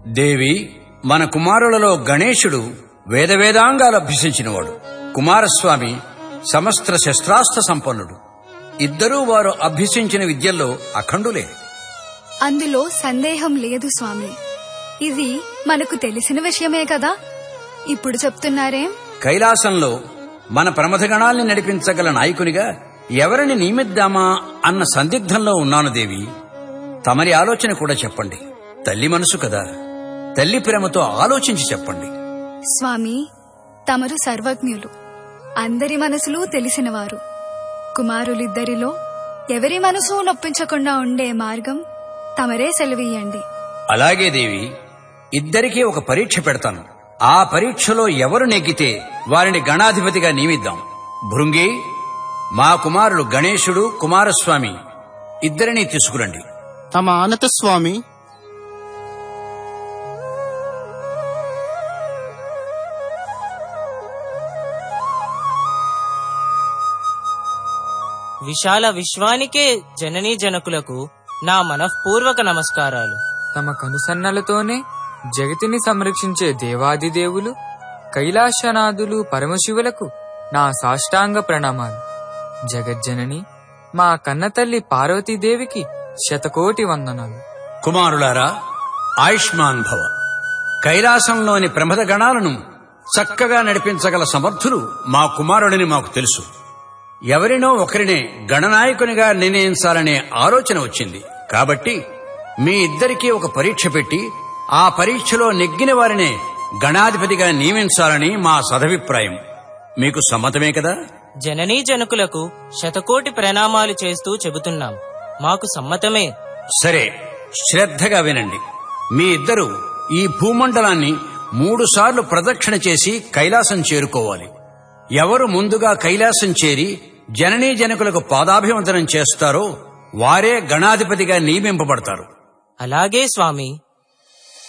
దేవి మన కుమారులలో గణేశుడు వేదవేదాంగాలు అభ్యసించినవాడు కుమారస్వామి సమస్త శస్త్రాస్త్ర సంపన్నుడు ఇద్దరూ వారు అభ్యసించిన విద్యల్లో అఖండులే అందులో సందేహం లేదు స్వామి ఇది మనకు తెలిసిన విషయమే కదా ఇప్పుడు చెప్తున్నారేం కైలాసంలో మన ప్రమథగణాల్ని నడిపించగల నాయకునిగా ఎవరిని నియమిద్దామా అన్న సందిగ్ధంలో ఉన్నాను దేవి తమరి ఆలోచన కూడా చెప్పండి తల్లి మనసు కదా తల్లి ప్రేమతో ఆలోచించి చెప్పండి స్వామి తమరు సర్వజ్ఞులు అందరి మనసులు తెలిసినవారు కుమారులిద్దరిలో ఎవరి మనసు నొప్పించకుండా ఉండే మార్గం తమరే సెలవీయండి అలాగే దేవి ఇద్దరికీ ఒక పరీక్ష పెడతాను ఆ పరీక్షలో ఎవరు నెగ్గితే వారిని గణాధిపతిగా నియమిద్దాం భృంగి మా కుమారుడు గణేశుడు కుమారస్వామి ఇద్దరినీ తీసుకురండి తమ ఆనత స్వామి విశాల విశ్వానికే జననీ జనకులకు నా మనఃపూర్వక నమస్కారాలు తమ కనుసన్నలతోనే జగతిని సంరక్షించే దేవాదిదేవులు కైలాసనాథులు పరమశివులకు నా సాష్టాంగ ప్రణామాలు జగజ్జనని మా కన్నతల్లి పార్వతీదేవికి శతకోటి వందనాలు కుమారులారా ఆయుష్మాన్ భవ కైలాసంలోని ప్రమథ గణాలను చక్కగా నడిపించగల సమర్థులు మా కుమారుడిని మాకు తెలుసు ఎవరినో ఒకరినే గణనాయకునిగా నిర్ణయించాలనే ఆలోచన వచ్చింది కాబట్టి మీ ఇద్దరికీ ఒక పరీక్ష పెట్టి ఆ పరీక్షలో నెగ్గిన వారినే గణాధిపతిగా నియమించాలని మా సదభిప్రాయం మీకు సమ్మతమే కదా జననీ జనకులకు శతకోటి ప్రణామాలు చేస్తూ చెబుతున్నాం మాకు సమ్మతమే సరే శ్రద్ధగా వినండి మీ ఇద్దరు ఈ భూమండలాన్ని మూడు సార్లు ప్రదక్షిణ చేసి కైలాసం చేరుకోవాలి ఎవరు ముందుగా కైలాసం చేరి జననీ జనకులకు పాదాభివందనం చేస్తారో వారే గణాధిపతిగా నియమింపబడతారు అలాగే స్వామి